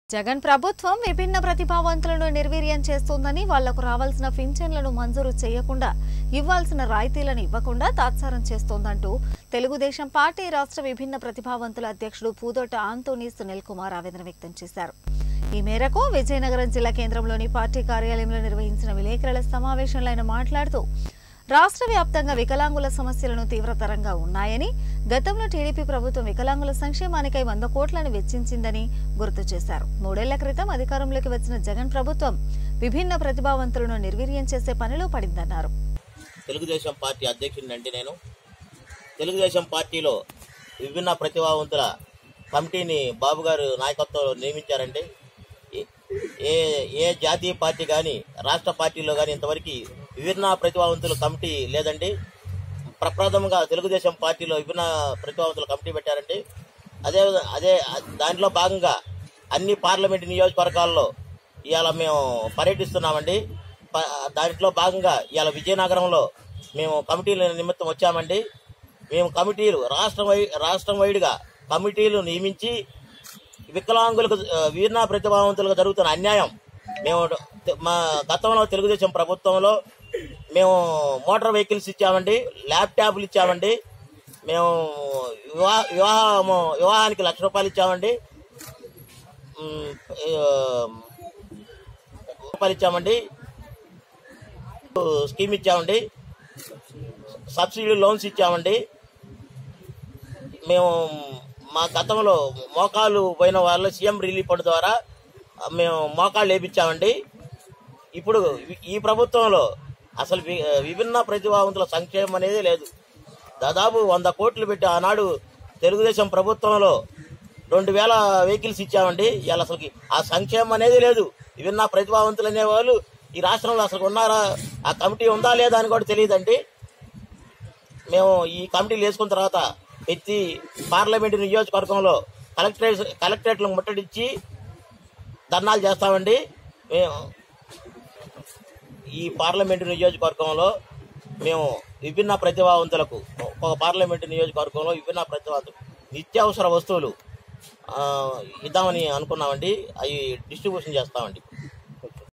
జగన్ ప్రభుత్వం విభిన్న ప్రతిభావంతులను నిర్వీర్యం చేస్తోందని వాళ్లకు రావాల్సిన పింఛన్లను మంజూరు చేయకుండా ఇవ్వాల్సిన రాయితీలను ఇవ్వకుండా తాత్సారం చేస్తోందంటూ తెలుగుదేశం పార్టీ రాష్ట్ర విభిన్న ప్రతిభావంతుల అధ్యక్షుడు పూదోట ఆంటోనీ సునీల్ కుమార్ ఆవేదన వ్యక్తం చేశారు ఈ మేరకు విజయనగరం జిల్లా కేంద్రంలోని పార్టీ కార్యాలయంలో నిర్వహించిన విలేకరుల సమావేశంలో ఆయన మాట్లాడుతూ రాష్ట్ర వ్యాప్తంగా వికలాంగుల సమస్యలను తీవ్రతరంగా ఉన్నాయని గతంలో టీడీపీ ప్రభుత్వం వికలాంగుల సంక్షేమానికై వంద కోట్లను వెచ్చించిందని గుర్తు చేశారు మూడేళ్ల క్రితం అధికారంలోకి వచ్చిన జగన్ ప్రభుత్వం విభిన్న ప్రతిభావంతులను నిర్వీర్యం చేసే పనిలో పడిందన్నారు తెలుగుదేశం పార్టీ అధ్యక్షుడిని అంటే నేను తెలుగుదేశం పార్టీలో విభిన్న ప్రతిభావంతుల కమిటీని బాబు గారు నాయకత్వంలో నియమించారండి ఏ- ఏ ఏ జాతీయ పార్టీ కానీ రాష్ట్ర పార్టీలో కానీ ఇంతవరకు విభిన్న ప్రతిభావంతుల కమిటీ లేదండి ప్రప్రథమంగా తెలుగుదేశం పార్టీలో విభిన్న ప్రతిభావంతుల కమిటీ పెట్టారండి అదే అదే దాంట్లో భాగంగా అన్ని పార్లమెంట్ నియోజకవర్గాల్లో ఇవాళ మేము పర్యటిస్తున్నామండి ప- దాంట్లో భాగంగా ఇవాళ విజయనగరంలో మేము కమిటీల నిమిత్తం వచ్చామండి మేము కమిటీలు రాష్ట్రం వై రాష్ట్రం వైడ్గా కమిటీలు నియమించి వికలాంగులకు ఆ, వీర్ణ ప్రతిభావంతులకు జరుగుతున్న అన్యాయం మేము త- మా గతంలో తెలుగుదేశం ప్రభుత్వంలో మేము మోటార్ వెహికల్స్ ఇచ్చామండి ల్యాప్టాప్లు ఇచ్చామండి మేము వివాహ వివాహము వివాహానికి లక్ష రూపాయలు ఇచ్చామండి ఉమ్, ఆ, రూపాయలు ఇచ్చామండి స్కీమ్ ఇచ్చామండి సబ్సిడీ లోన్స్ ఇచ్చామండి మేము మా గతంలో మోకాలు పోయిన వాళ్ళు సీఎం రిలీఫ్ ఫండ్ ద్వారా మేము మోకాళ్ళు వేయించామండి ఇప్పుడు ఈ ప్రభుత్వంలో అసలు వి- విభిన్న ప్రతిభావంతుల సంక్షేమం అనేది లేదు దాదాపు వంద కోట్లు పెట్టి ఆనాడు తెలుగుదేశం ప్రభుత్వంలో రెండు వేల వెహికల్స్ ఇచ్చామండి ఇవాళ అసలు ఆ సంక్షేమం అనేది లేదు విభిన్న ప్రతిభావంతులు అనేవాళ్ళు ఈ రాష్ట్రంలో అసలు ఉన్నారా ఆ కమిటీ ఉందా లేదా అని కూడా తెలియదండి మేము ఈ కమిటీలు వేసుకున్న తర్వాత ప్రతి పార్లమెంటు నియోజకవర్గంలో కలెక్టరేట్ కలెక్టరేట్లు ముట్టడించి ధర్నాలు చేస్తామండి మేము ఈ పార్లమెంటు నియోజకవర్గంలో మేము విభిన్న ప్రతిభావంతులకు ఒక పార్లమెంటు నియోజకవర్గంలో విభిన్న ప్రతిభావంతులు నిత్యావసర వస్తువులు ఆ, ఇద్దామని అనుకున్నామండి అవి డిస్ట్రిబ్యూషన్ చేస్తామండి